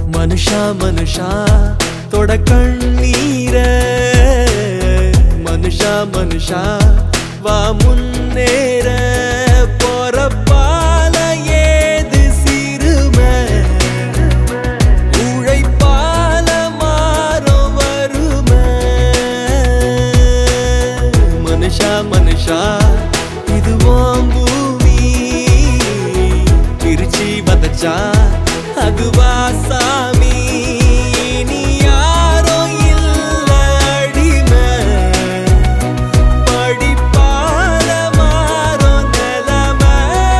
மனுஷா மனுஷா தொட கண்ணீர மனுஷா மனுஷா வா முன்னேற போறப்பால ஏது சிறுமை உழைப்பால மாறும் வறுமை மனுஷா மனுஷா இது உன் பூமி பிரிச்சு வதச்சா அதுவா சாமி நீ யாரோ இல்ல அடிமை படிப்பால மாறும் நிலைமை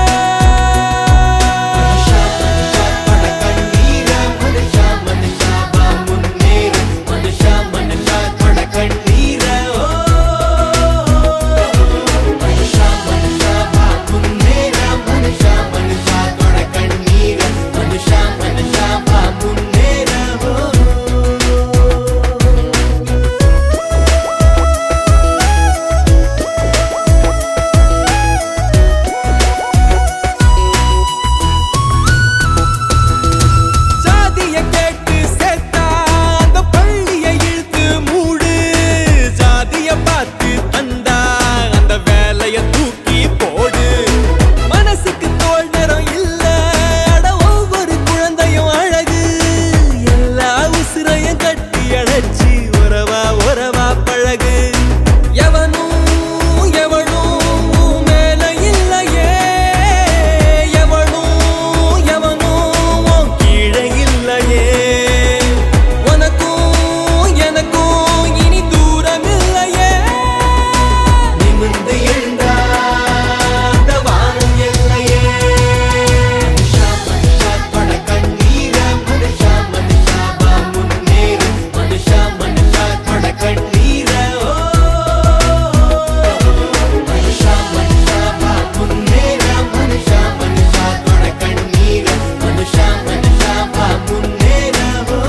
மனுஷா மனுஷா பட கண்ணீர மனுஷா மனுஷா வா முன்னேறு மனுஷா மனுஷா பட கண்ணீர ஓ மனுஷா மனுஷா வா முன்னேற மனுஷா மனுஷா தொட கண்ணீர மனுஷா மனுஷா வா முன்னேற ஓ சாதிய கேட்டு சேர்த்தா அந்த பள்ளிய இழுத்து மூடு சாதிய பார்த்து தந்தா அந்த வேலைய தூக்கி போடு மனசுக்கு தோல் நிறம் இல்ல அட ஒவ்வொரு குழந்தையும் அழகு எல்லா உசிரையும் கட்டி அணைச்சி உறவா உறவா பழகு எவனும் எவனும் மேல இல்லையே எவனும் எவனும் உன் கீழே இல்லையே உனக்கும் எனக்கும் இனி தூரம் இல்லையே நிமிர்ந்து எழுந்தா அந்த வானம் எல்லையே மனுஷா மனுஷா பட கண்ணீர மனுஷா மனுஷா வா முன்னேறு மனுஷா மனுஷா பட கண்ணீர ஓ மனுஷா மனுஷா வா முன்னேற மனுஷா மனுஷா தொட கண்ணீர மனுஷா மனுஷா வா முன்னேற ஓ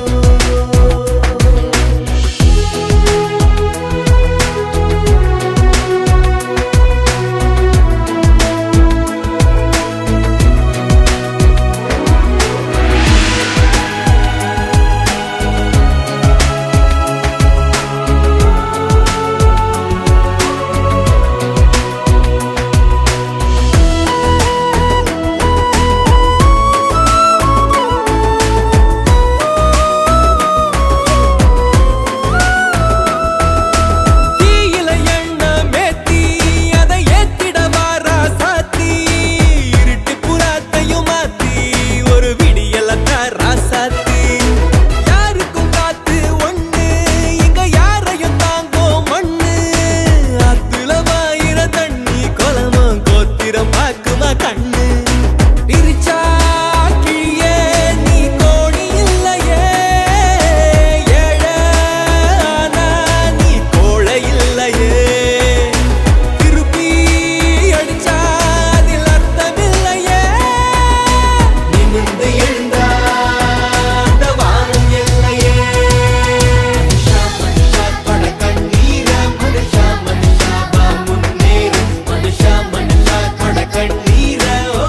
தீயில எண்ணெய் மேத்தி, அதை ஏத்திட வாரா சாத்தி. இருட்டு புறாத்தையும் மாத்தி, ஒரு விடியல தரா சாத்தி. யாருக்கும் காத்து ஒண்ணு, இங்க யாரையும் தாங்கும் மண்ணு. ஆத்துல வாயிர தண்ணி, குளமும் கோத்திரம் பாக்குமா கண்ணு பிரிச்சா கிழியே, நீ கோடி இல்லையே. ஏழை ஆனா நீ கோழை இல்லையே. திருப்பி அடிச்சா அதில் அர்த்தமில்லையே. நிமிர்ந்து எழுந்தா அந்த வானம் எல்லையே. மனுஷா மனுஷா பட கண்ணீர மனுஷா மனுஷா வா முன்னேறு மனுஷா மனுஷா பட கண்ணீர ஓ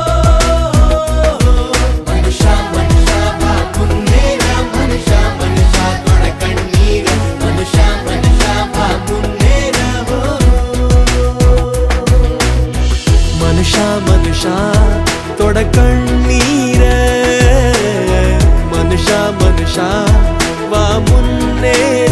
மனுஷா மனுஷா வா முன்னேற மனுஷா மனுஷா தொட கண்ணீர மனுஷா மனுஷா வா முன்னேற ஓ மனுஷா மனுஷா தொட கண்ணீர மனுஷா மனுஷா வா முன்னேற